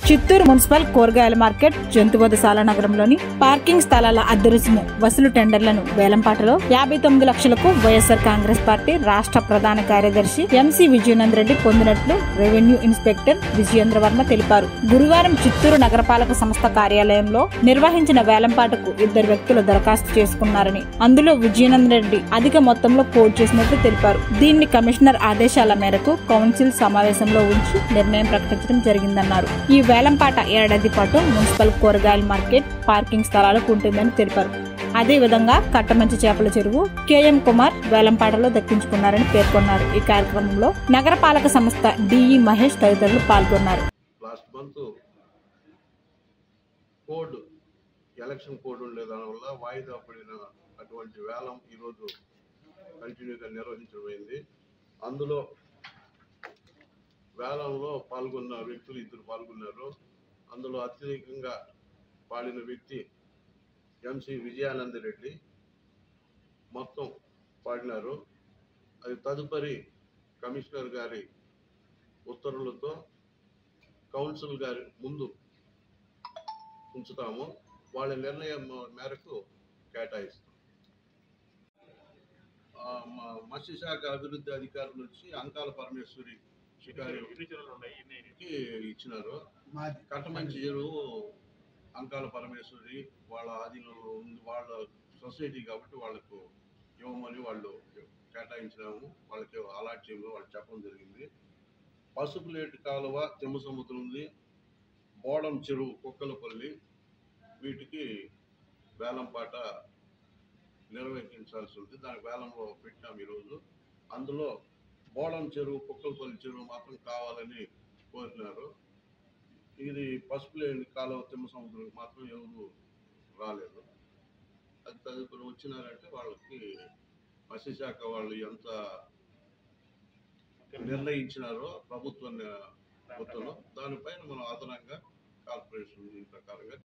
Chittoor municipal కూరగాయల market జంతువధశాల నగరంలోని పార్కింగ్ స్థలాల అద్దె రుసుము వసూలు టెండర్లను వేలంపాటలో యాభై తొమ్మిది లక్షలకు వైఎస్ఆర్ కాంగ్రెస్ పార్టీ రాష్ట్ర ప్రధాన కార్యదర్శి ఎంసీ విజయనంద్ రెడ్డి పొందినట్లు రెవెన్యూ ఇన్స్పెక్టర్ విజయేంద్ర వర్మ తెలిపారు గురువారం చిత్తూరు నగరపాలక సంస్థ కార్యాలయంలో నిర్వహించిన వేలంపాటకు ఇద్దరు వ్యక్తులు దరఖాస్తు చేసుకున్నారని అందులో విజయనంద్ రెడ్డి అధిక మొత్తంలో కోడ్ చేసినట్లు తెలిపారు దీన్ని కమిషనర్ ఆదేశాల మేరకు కౌన్సిల్ సమావేశంలో ఉంచి నిర్ణయం ప్రకటించడం జరిగిందన్నారు ఈ వేలంపాట ఏడాది పాటు మున్సిపల్ కూరగాయల మార్కెట్ పార్కింగ్ స్థలాలకు ఉంటుందని తెలిపారు అదే విధంగా కట్టమంచి చేపల చెరువు కేఎం కుమార్ వేలంపాటలో దక్కించుకున్నారని పేర్కొన్నారు ఈ కార్యక్రమంలో నగరపాలక సంస్థ డిఈ మహేష్ తదితరులు పాల్గొన్నారు last month code election code ఉండే దానివల్ల వాయిదా పడిన అటువంటి వేలం ఈరోజు కంటిన్యూగా నిర్వహించబడింది అందులో వేలంలో పాల్గొన్న వ్యక్తులు ఇద్దరు పాల్గొన్నారు అందులో అత్యధికంగా పాడిన వ్యక్తి ఎంసి విజయానంద రెడ్డి మొత్తం పాడినారు అది తదుపరి కమిషనర్ గారి ఉత్తర్వులతో కౌన్సిల్ గారి ముందు ఉంచుతాము వాళ్ళ నిర్ణయం మేరకు కేటాయిస్తాం ఆ, మ- మత్స్యశాఖ అభివృద్ధి అధికారులు వచ్చి అంకాల పరమేశ్వరి షికారికి ఇచ్చినారు కట్టమంచి చెరువు అంకాల పరమేశ్వరి వాళ్ళ ఆధీనంలో ఉంది వాళ్ళ సొసైటీ కాబట్టి వాళ్ళకు ఇవ్వమని వాళ్ళు కేటాయించినాము వాళ్ళకి అలాట్ చేయమని వాళ్ళు చెప్పడం జరిగింది పసుపులేటి కాలువ తిమ్మ సముద్రం ఉంది బోడం చెరువు కుక్కలపల్లి వీటికి వేలంపాట నిర్వహించాల్సి ఉంది దానికి వేలంలో పెట్టాం ఈరోజు అందులో బోడం చెరువు కుక్కలపల్లి చెరువు మాత్రం కావాలని కోరినారు ఇది పసుపులేని కాలువ తిమ్మ సముద్రం మాత్రం ఎవరు రాలేదు అది తదుపరి వచ్చినారంటే వాళ్ళకి మత్స్యశాఖ వాళ్ళు ఎంత నిర్ణయించినారో ప్రభుత్వం మొత్తంలో దానిపైన మనం అదనంగా కార్పొరేషన్ దీని ప్రకారంగా